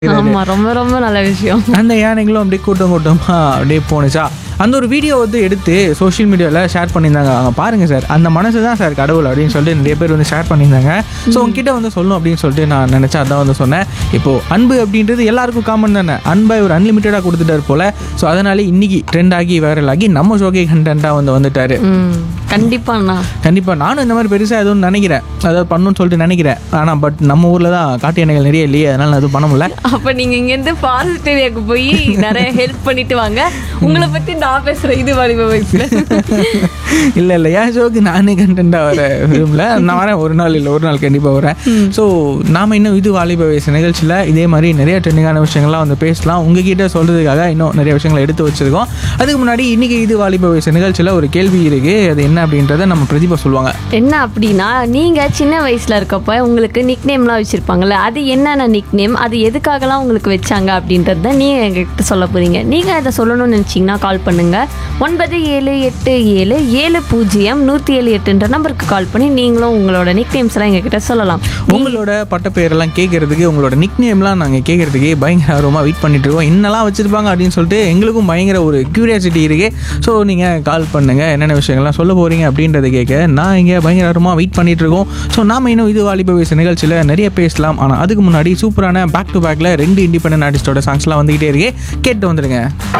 ஆமா ரொம்ப ரொம்ப நல்ல விஷயம் அந்த யானைகளும் அப்படியே கூட்டம் கூட்டமாக அப்படியே போணுச்சா அந்த ஒரு வீடியோ வந்து எடுத்து சோஷியல் மீடியாவில் ஷேர் பண்ணியிருந்தாங்க அங்கே பாருங்கள் சார் அந்த மனசு தான் சார் கடவுள் அப்படின்னு சொல்லிட்டு நிறைய பேர் வந்து ஷேர் பண்ணியிருந்தாங்க ஸோ உங்ககிட்ட வந்து சொல்லணும் அப்படின்னு சொல்லிட்டு நான் நினச்சேன் அதான் வந்து சொன்னேன் இப்போது அன்பு அப்படின்றது எல்லாருக்கும் காமன் தானே அன்பை ஒரு அன்லிமிட்டடாக கொடுத்துட்டார் போல் ஸோ அதனால இன்னைக்கு ட்ரெண்ட் ஆகி வைரல் ஆகி நம்ம ஷோகே கண்டென்ட்டாக வந்து வந்துட்டாரு ம் கண்டிப்பாண்ணா கண்டிப்பாக நானும் இந்த மாதிரி பெருசாக எதுவும் நினைக்கிறேன் அதாவது பண்ணணும்னு சொல்லிட்டு நினைக்கிறேன் ஆனால் பட் நம்ம ஊரில் தான் காட்டு யானைகள் நிறைய இல்லையே அதனால நான் எதுவும் பண்ண முடியல அப்ப நீங்க இங்க இருந்து ஃபாரஸ்ட் ஏரியாவுக்கு போய் நிறைய ஹெல்ப் பண்ணிட்டு வாங்க உங்களை பத்தி நான் பேசுறேன் இது வாலிப வயசுல இல்லை இல்லை என் ஷோக்கு நானே கண்டென்ட்டாக வர விரும்பல நான் வரேன் ஒரு நாள் இல்லை ஒரு நாள் கண்டிப்பாக வரேன் ஸோ நாம் இன்னும் இது வாலிப வயசு நிகழ்ச்சியில் இதே மாதிரி நிறைய ட்ரெண்டிங்கான விஷயங்கள்லாம் வந்து பேசலாம் உங்ககிட்ட சொல்கிறதுக்காக இன்னும் நிறைய விஷயங்களை எடுத்து வச்சுருக்கோம் அதுக்கு முன்னாடி இன்றைக்கி இது வாலிப வயசு நிகழ்ச்சியில் ஒரு கேள்வி இருக்குது அது என்ன அப்படின்றத நம்ம பிரதிபா சொல்லுவாங்க என்ன அப்படின்னா நீங்க சின்ன வயசுல இருக்கப்ப உங்களுக்கு நிக் நேம்லாம் வச்சிருப்பாங்கல்ல அது என்னென்ன நிக் நேம் அது எதுக்காகலாம் உங்களுக்கு வச்சாங்க அப்படின்றத நீங்க எங்ககிட்ட சொல்ல போறீங்க நீங்க அதை சொல்லணும்னு நினைச்சீங்கன்னா கால் பண்ணுங்க ஒன்பது ஏழு எட்டு ஏழு ஏழு பூஜ்ஜியம் நூற்றி ஏழு எட்டுன்ற நம்பருக்கு கால் பண்ணி நீங்களும் உங்களோட நிக் நேம்ஸ் எல்லாம் எங்ககிட்ட சொல்லலாம் உங்களோட பட்டப்பெயரெல்லாம் கேட்கறதுக்கு உங்களோட நிக் நேம்லாம் நாங்கள் கேட்கறதுக்கு பயங்கர ஆர்வமாக வெயிட் பண்ணிட்டு இருக்கோம் என்னெல்லாம் வச்சிருப்பாங்க அப்படின்னு சொல்லிட்டு எங்களுக்கும் பயங்கர ஒரு கியூரியாசிட்டி இருக்கு ஸோ நீங்கள் கால் பண்ணுங்க என்னென்ன விஷயங்கள்லாம் சொல்ல போறீங்க அப்படின்றத கேட்க நான் இங்கே பயங்கர ஆர்வமாக வெயிட் பண்ணிட்டு இருக்கோம் ஸோ நாம இன்னும் இது வாலிப வயசு நிகழ்ச்சியில் நிறைய பேசலாம் ஆனால் அதுக்கு முன்னாடி சூப்பரான பேக் டு பேக்கில் ரெண்டு இண்டிபெண்டன்ட் ஆர்டிஸ்டோட சாங்ஸ்லாம் வந்துகிட்டே இருக்கு கேட்டு வந்துடுங்க